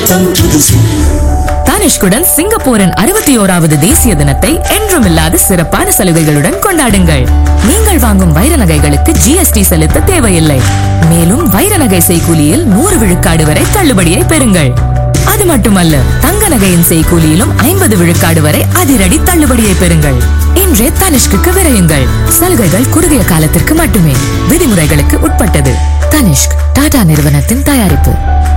Welcome to the zoo. தனிஷ்குடன் சிங்கப்பூரின் அறுபத்தி ஓராவது தேசிய தினத்தை என்றுமில்லாத சிறப்பான சலுகைகளுடன் கொண்டாடுங்கள் நீங்கள் வாங்கும் வைர நகைகளுக்கு ஜிஎஸ்டி செலுத்த தேவையில்லை மேலும் வைர நகை செய்கூலியில் நூறு விழுக்காடு வரை தள்ளுபடியை பெறுங்கள் அது மட்டுமல்ல தங்க நகையின் செய்கூலியிலும் ஐம்பது விழுக்காடு வரை அதிரடி தள்ளுபடியை பெறுங்கள் இன்றே தனிஷ்குக்கு விரையுங்கள் சலுகைகள் குறுகிய காலத்திற்கு மட்டுமே விதிமுறைகளுக்கு உட்பட்டது தனிஷ்க் டாடா நிறுவனத்தின் தயாரிப்பு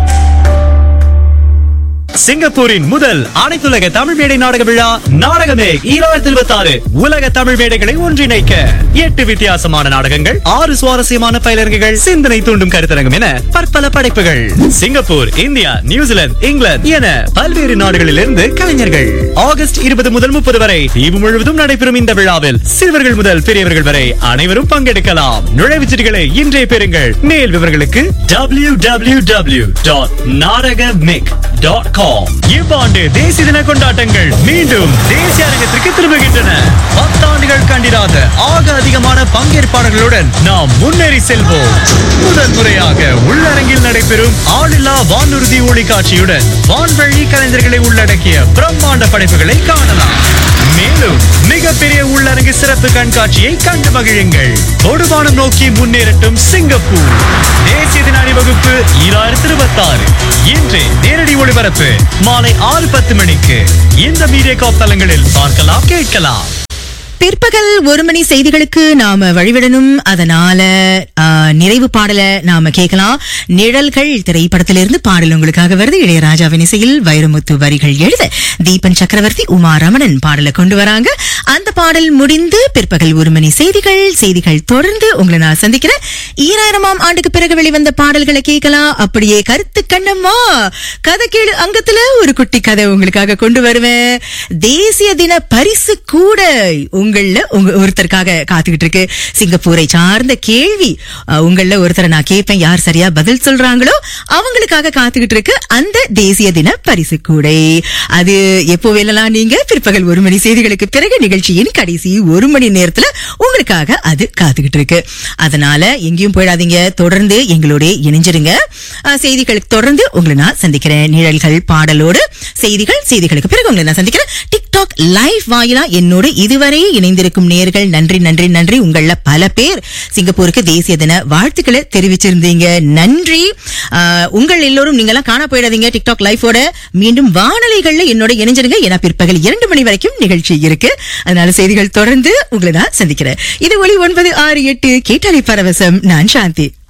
சிங்கப்பூரின் முதல் அனைத்துலக தமிழ் மேடை நாடக விழா நாடகமே ஈராயிரத்தி இருபத்தி ஆறு உலக தமிழ் மேடைகளை ஒன்றிணைக்க எட்டு வித்தியாசமான நாடகங்கள் ஆறு சுவாரஸ்யமான பயிலரங்குகள் சிந்தனை தூண்டும் கருத்தரங்கம் என பற்பல படைப்புகள் சிங்கப்பூர் இந்தியா நியூசிலாந்து இங்கிலாந்து என பல்வேறு நாடுகளிலிருந்து கலைஞர்கள் ஆகஸ்ட் இருபது முதல் முப்பது வரை தீவு முழுவதும் நடைபெறும் இந்த விழாவில் சிறுவர்கள் முதல் பெரியவர்கள் வரை அனைவரும் பங்கெடுக்கலாம் நுழைவுச் சீட்டுகளை இன்றே பெறுங்கள் மேல் விவரங்களுக்கு W W W dot natakamic dot com இவ்வாண்டு தேசிய தின கொண்டாட்டங்கள் மீண்டும் தேசிய அரங்கத்திற்கு திரும்புகின்றன பத்தாண்டுகள் கண்டிராத ஆக அதிகமான பங்கேற்பாளர்களுடன் நாம் முன்னேறி செல்வோம் முதல் முறையாக உள்ளரங்கில் நடைபெறும் ஆளில்லா வானூர்தி ஒளி காட்சியுடன் வான்வழி கலைஞர்களை உள்ளடக்கிய பிரம்மாண்ட படைப்புகளை காணலாம் மேலும் மிகப்பெரிய உள்ளரங்கு சிறப்பு கண்காட்சியை கண்டு மகிழுங்கள் தொடுவானம் நோக்கி முன்னேறட்டும் சிங்கப்பூர் தேசிய தின அணிவகுப்பு ஈராயிரத்தி இருபத்தாறு இன்று நேரடி ஒளிபரப்பு மாலை ஆறு பத்து மணிக்கு இந்த மீடியா காப் தளங்களில் பார்க்கலாம் கேட்கலாம் பிற்பகல் ஒரு மணி செய்திகளுக்கு நாம வழிவிடணும் அதனால ஆ, நிறைவு பாடல நாம கேட்கலாம் நிழல்கள் திரைப்படத்திலிருந்து பாடல் உங்களுக்காக வருது இளையராஜாவின் இசையில் வைரமுத்து வரிகள் எழுத தீபன் சக்கரவர்த்தி உமா ரமணன் பாடலை கொண்டு வராங்க அந்த பாடல் முடிந்து பிற்பகல் ஒரு மணி செய்திகள் செய்திகள் தொடர்ந்து உங்களை நான் சந்திக்கிறேன் ஈராயிரமாம் ஆண்டுக்கு பிறகு வெளிவந்த பாடல்களை கேட்கலாம் அப்படியே கருத்து கண்ணம்மா கதை கேளு அங்கத்துல ஒரு குட்டி கதை உங்களுக்காக கொண்டு வருவேன் தேசிய தின பரிசு கூட உங்கள உங்க ஒருத்தருக்காக காத்துக்கிட்டு இருக்கு சிங்கப்பூரை சார்ந்த கேள்வி அஹ், உங்கள ஒருத்தரை நான் கேட்பேன் யார் சரியா பதில் சொல்றாங்களோ அவங்களுக்காக காத்துக்கிட்டு இருக்கு அந்த தேசிய தின பரிசு கூடை அது எப்போ வேணலாம் நீங்க பிற்பகல் ஒரு மணி செய்திகளுக்கு பிறகு நிகழ்ச்சியின் கடைசி ஒரு மணி நேரத்துல உங்களுக்காக அது காத்துக்கிட்டு இருக்கு அதனால எங்கேயும் போயிடாதீங்க தொடர்ந்து எங்களோட இணைஞ்சிருங்க அஹ், செய்திகளுக்கு தொடர்ந்து உங்களை நான் சந்திக்கிறேன் நிழல்கள் பாடலோடு செய்திகள் செய்திகளுக்கு பிறகு உங்களை நான் சந்திக்கிறேன் டிக்டாக் லைவ் வாயிலா என்னோடு இதுவரை இணைந்திருக்கும் நேர்கள் நன்றி நன்றி நன்றி உங்கள பல பேர் சிங்கப்பூருக்கு தேசிய தின வாழ்த்துக்களை தெரிவிச்சிருந்தீங்க நன்றி ஆஹ், உங்கள் எல்லோரும் நீங்கெல்லாம் காண போயிடாதீங்க டிக்டாக் லைஃபோட மீண்டும் வானொலிகள்ல என்னோட இணைஞ்சிருங்க ஏன்னா பிற்பகல் இரண்டு மணி வரைக்கும் நிகழ்ச்சி இருக்கு அதனால செய்திகள் தொடர்ந்து உங்களை நான் சந்திக்கிறேன் இது ஒளி ஒன்பது ஆறு எட்டு கேட்டாலி பரவசம் நான் சாந்தி